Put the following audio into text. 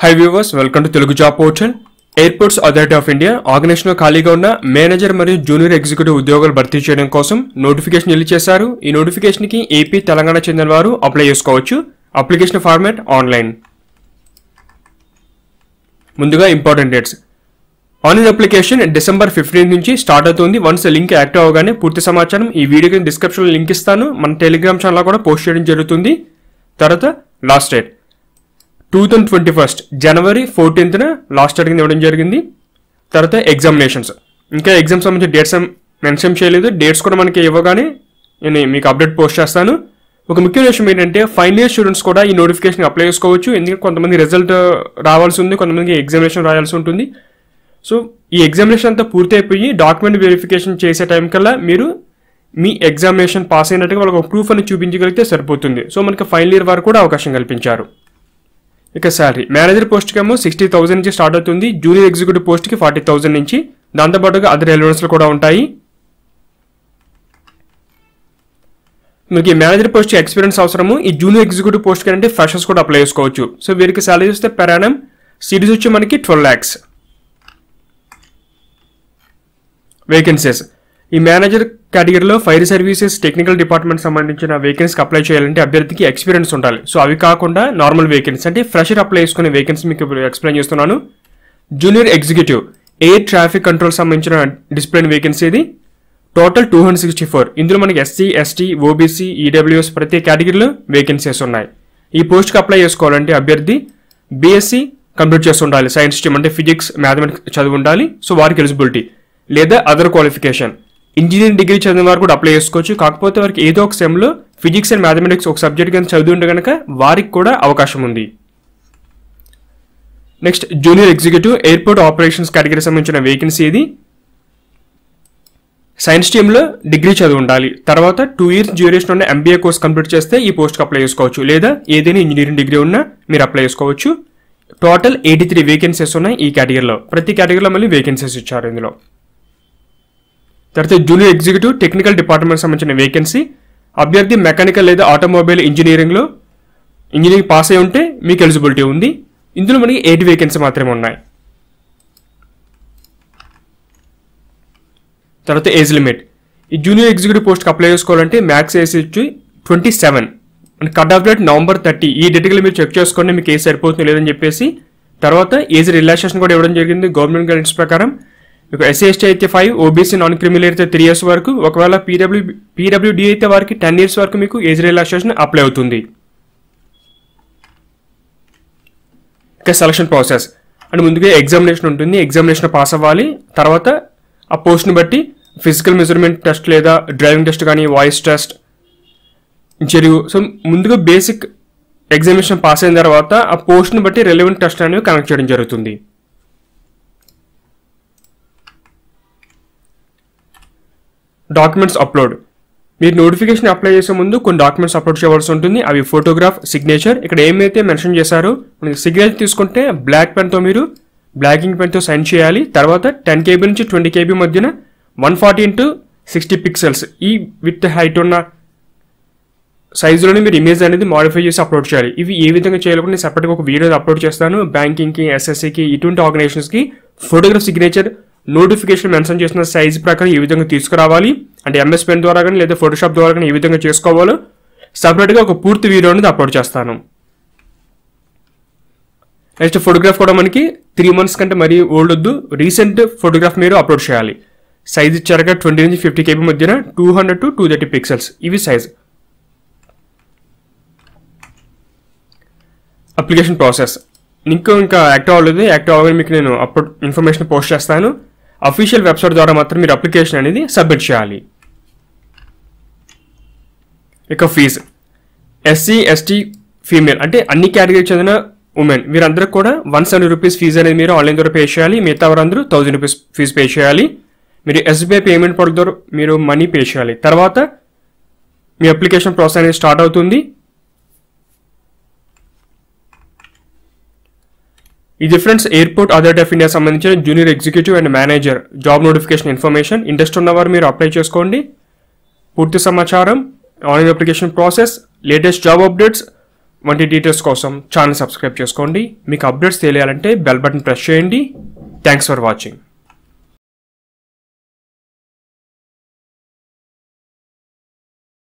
high viewers welcome to Telugu job portal airports authority of India ఆర్గనైజేషన్లో ఖాళీగా ఉన్న manager మరియు జూనియర్ ఎగ్జిక్యూటివ్ ఉద్యోగాలు భర్తీ చేయడం కోసం నోటిఫికేషన్ రిలీజ్ చేశారు ఈ నోటిఫికేషన్కి ఏపీ తెలంగాణ చెందిన వారు అప్లై చేసుకోవచ్చు అప్లికేషన్ ఫార్మాట్ ఆన్లైన్ ముందుగా important dates online application December fifteenth నుంచి స్టార్ట్ అవుతుంది వన్స్ లింక్ యాక్టివ్ అవగానే పూర్తి సమాచారం ఈ వీడియోకి డిస్క్రిప్షన్లో లింక్ ఇస్తాను మన టెలిగ్రామ్ ఛానల్ కూడా పోస్ట్ చేయడం జరుగుతుంది తర్వాత last date two thousand twenty first January ఫోర్టీన్త్న లాస్ట్ డేట్ కింద ఇవ్వడం జరిగింది తర్వాత ఎగ్జామినేషన్స్ ఇంకా ఎగ్జామ్ సంబంధించిన డేట్స్ మెన్షన్ చేయలేదు డేట్స్ కూడా మనకి ఇవ్వగానే నేను మీకు అప్డేట్ పోస్ట్ చేస్తాను ఒక ముఖ్యమైన విషయం ఏంటంటే ఫైనల్ ఇయర్ స్టూడెంట్స్ కూడా ఈ నోటిఫికేషన్ అప్లై చేసుకోవచ్చు ఎందుకంటే కొంతమంది రిజల్ట్ రావాల్సి ఉంది కొంతమందికి ఎగ్జామినేషన్ రాయాల్సి ఉంటుంది సో ఈ ఎగ్జామినేషన్ అంతా పూర్తి అయిపోయి డాక్యుమెంట్ వెరిఫికేషన్ చేసే టైం కల్లా మీరు మీ ఎగ్జామినేషన్ పాస్ అయినట్టుగా వాళ్ళకి ఒక ప్రూఫ్ అని చూపించగలిగితే సరిపోతుంది సో మనకి ఫైనల్ ఇయర్ వరకు కూడా అవకాశం కల్పించారు ఇక శాలరీ మేనేజర్ పోస్ట్కి ఏమో సిక్స్టీ థౌసండ్ నుంచి స్టార్ట్ అవుతుంది జూనియర్ ఎగ్జిక్యూటివ్ పోస్ట్కి ఫార్టీ థౌసండ్ నుంచి దాంతోపాటుగా అదర్ ఎలిమెంట్స్లు కూడా ఉంటాయి మీకు ఈ మేనేజర్ పోస్ట్ ఎక్స్పీరియన్స్ అవసరము ఈ జూనియర్ ఎగ్జిక్యూటివ్ పోస్ట్ కంటే ఫ్రెషర్స్ కూడా అప్లై చేసుకోవచ్చు సో వీరికి శాలరీ వస్తే పెరానం సిరీస్ వచ్చి మనకి ట్వెల్వ్ ల్యాక్స్ వేకెన్సీస్ ఈ మేనేజర్ కేటగిరీలో ఫైర్ సర్వీసెస్ టెక్నికల్ డిపార్ట్మెంట్ సంబంధించిన వేకెన్సీకి అప్లై చేయాలంటే అభ్యర్థికి ఎక్స్పీరియన్స్ ఉండాలి సో అవి కాకుండా నార్మల్ వేకెన్సీ అంటే ఫ్రెషర్ అప్లై చేసుకునే వేకెన్సీ మీకు ఇప్పుడు ఎక్స్ప్లెయిన్ చేస్తున్నాను junior executive air traffic control సంబంధించిన డిసిప్లిన్ వేకెన్సీ ఇది total two hundred sixty four ఇందులో మనకి ఎస్సీ ఎస్టీ ఓబీసీ ఈడబ్ల్యూఎస్ ప్రతి కేటగిరీలో వేకెన్సీస్ ఉన్నాయి ఈ పోస్ట్కి అప్లై చేసుకోవాలంటే అభ్యర్థి బీఎస్సీ కంప్లీట్ చేసి ఉండాలి సైన్స్ స్ట్రీమ్ అంటే ఫిజిక్స్ మ్యాథమెటిక్స్ చదివి ఉండాలి సో వారికి ఎలిజిబిలిటీ లేదా అదర్ క్వాలిఫికేషన్ ఇంజనీరింగ్ డిగ్రీ చదివిన వారు కూడా అప్లై చేసుకోవచ్చు కాకపోతే వారికి ఏదో ఒక సెమ్లో ఫిజిక్స్ అండ్ మ్యాథమెటిక్స్ ఒక సబ్జెక్ట్ కింద చదివి ఉంటే కనుక వారికి కూడా అవకాశం ఉంది next junior executive airport operations category సంబంధించిన వేకెన్సీ ఇది సైన్స్ స్ట్రీమ్లో డిగ్రీ చదివి ఉండాలి తర్వాత టూ ఇయర్స్ డ్యూరేషన్ ఉన్న ఎంబీఏ కోర్స్ కంప్లీట్ చేస్తే ఈ పోస్ట్కి అప్లై చేసుకోవచ్చు లేదా ఏదైనా ఇంజనీరింగ్ డిగ్రీ ఉన్నా మీరు అప్లై చేసుకోవచ్చు టోటల్ ఎయిటీ త్రీ వేకెన్సీస్ ఉన్నాయి ఈ కేటగిరీలో ప్రతి కేటగిరీలో మళ్ళీ వేకెన్సీస్ ఇచ్చారు ఇందులో తర్వాత జూనియర్ ఎగ్జిక్యూటివ్ టెక్నికల్ డిపార్ట్మెంట్ సంబంధించిన వేకెన్సీ అభ్యర్థి మెకానికల్ లేదా ఆటోమొబైల్ ఇంజనీరింగ్లో ఇంజనీరింగ్ పాస్ అయి ఉంటే మీకు ఎలిజిబిలిటీ ఉంది ఇందులో మనకి ఎయిట్ వేకెన్సీ మాత్రమే ఉన్నాయి తర్వాత ఏజ్ లిమిట్ ఈ జూనియర్ ఎగ్జిక్యూటివ్ పోస్ట్కి అప్లై చేసుకోవాలంటే మ్యాక్స్ ఏజ్ వచ్చి twenty seven and cut off date November thirty ఈ డేట్కి మీరు చెక్ చేసుకోండి మీకు ఏజ్ సరిపోతుంది లేదని చెప్పేసి తర్వాత ఏజ్ రిలాక్సేషన్ కూడా ఇవ్వడం జరిగింది గవర్నమెంట్ గైడెన్స్ ప్రకారం మీకు ఎస్సీ ఎస్టీ అయితే ఫైవ్ ఓబీసీ నాన్ క్రిమినల్ అయితే త్రీ ఇయర్స్ వరకు ఒకవేళ పీడబ్ల్యూ పీడబ్ల్యూడి అయితే వారికి టెన్ ఇయర్స్ వరకు మీకు ఏజ్ రిలాక్సేషన్ అప్లై అవుతుంది ఇక సెలక్షన్ ప్రాసెస్ అండ్ ముందుగా ఎగ్జామినేషన్ ఉంటుంది ఎగ్జామినేషన్ పాస్ అవ్వాలి తర్వాత ఆ పోస్ట్ని బట్టి ఫిజికల్ మెజర్మెంట్ టెస్ట్ లేదా డ్రైవింగ్ టెస్ట్ కానీ వాయిస్ టెస్ట్ ఇంటర్వ్యూ సో ముందుగా బేసిక్ ఎగ్జామినేషన్ పాస్ అయిన తర్వాత ఆ పోస్ట్ని బట్టి రెలవెంట్ టెస్ట్ అనేవి కనెక్ట్ చేయడం జరుగుతుంది డాక్యుమెంట్స్ అప్లోడ్ మీరు నోటిఫికేషన్ అప్లై చేసే ముందు కొన్ని డాక్యుమెంట్స్ అప్లోడ్ చేయవలసి ఉంటుంది అవి ఫోటోగ్రాఫ్ సిగ్నేచర్ ఇక్కడ ఏమైతే మెన్షన్ చేశారో మనకి సిగ్నేచర్ తీసుకుంటే బ్లాక్ పెన్తో మీరు బ్లాకింగ్ పెన్తో సైన్ చేయాలి తర్వాత టెన్ కేబీ నుంచి ట్వంటీ కేబీ మధ్యన one forty into sixty pixels ఈ విత్ హైట్ ఉన్న సైజులోనే మీరు ఇమేజ్ అనేది మాడిఫై చేసి అప్లోడ్ చేయాలి ఇవి ఏ విధంగా చేయాలని నేను సెపరేట్గా ఒక వీడియో అప్లోడ్ చేస్తాను బ్యాంకింగ్కి ఎస్ఎస్సికి ఇటువంటి ఆర్గనైజేషన్స్కి ఫోటోగ్రాఫ్ సిగ్నేచర్ నోటిఫికేషన్ మెన్షన్ చేసిన సైజ్ ప్రకారం ఏ విధంగా తీసుకురావాలి అంటే ఎంఎస్ పెన్ ద్వారా కానీ లేదా ఫోటోషాప్ ద్వారా కానీ ఏ విధంగా చేసుకోవాలో సపరేట్గా ఒక పూర్తి వీడియో అనేది అప్లోడ్ చేస్తాను నెక్స్ట్ ఫోటోగ్రాఫ్ కూడా మనకి త్రీ మంత్స్ కంటే మరీ ఓల్డ్ వద్దు రీసెంట్ ఫోటోగ్రాఫ్ మీరు అప్లోడ్ చేయాలి సైజ్ ఇచ్చారుగా ట్వంటీ నుంచి ఫిఫ్టీ కేబీ మధ్యన two hundred to two thirty pixels ఇవి సైజ్ అప్లికేషన్ ప్రాసెస్ ఇంకా ఇంకా యాక్టివ్ అవ్వలేదు యాక్టివ్ అవ్వగానే మీకు నేను అప్లోడ్ ఇన్ఫర్మేషన్ పోస్ట్ చేస్తాను అఫీషియల్ వెబ్సైట్ ద్వారా మాత్రం మీరు అప్లికేషన్ అనేది సబ్మిట్ చేయాలి ఇక ఫీజు ఎస్సీ ఎస్టీ ఫీమేల్ అంటే అన్ని కేటగిరీకి చెందిన ఉమెన్ వీరందరూ కూడా వన్ సెవెంటీ రూపీస్ ఫీజు అనేది మీరు ఆన్లైన్ ద్వారా పే చేయాలి మిగతా వారందరూ థౌజండ్ రూపీస్ ఫీజు పే చేయాలి మీరు ఎస్బీఐ పేమెంట్ పోర్టల్ ద్వారా మీరు మనీ పే చేయాలి తర్వాత మీ అప్లికేషన్ ప్రాసెస్ అనేది స్టార్ట్ అవుతుంది ఈ difference airport authority of India సంబంధించిన junior executive and manager job notification information interest ఉన్నవారు మీరు అప్లై చేసుకోండి పూర్తి సమాచారం online application process latest job updates వంటి డీటెయిల్స్ కోసం ఛానల్ సబ్స్క్రైబ్ చేసుకోండి మీకు అప్డేట్స్ తెలియాలంటే బెల్ బటన్ ప్రెస్ చేయండి థ్యాంక్స్ ఫర్ వాచింగ్